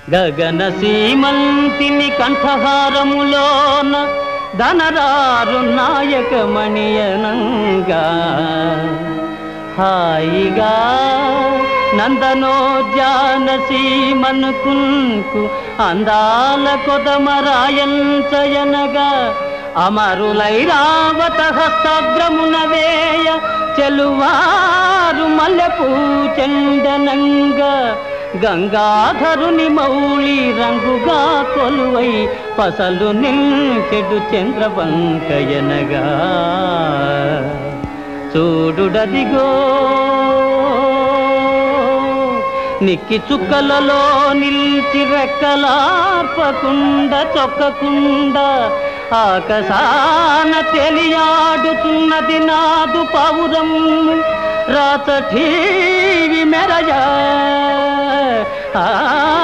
గగన సీమంతిని కంఠహారములోన ధనరారు నాయకమణియనంగా హాయిగా నందనోద్యాన సీమనుకుంకు అందాల కొదమరాయంచయనగా అమరులై రావత హస్తాగ్రమున వేయ చెలువారు మల్లెపూ చెండనంగా గంగాధరుని మౌళి రంగుగా కొలువై పసలు నిల్చెడు చంద్రవంకయనగా చూడుడదిగో నిక్కి చుక్కలలో నిలిచి రెక్కలార్పకుండా చొక్కకుండా ఆకాశాన తెలియాడుతున్నది నాదు పౌరం రాత ఠీవి మెరజా ఆ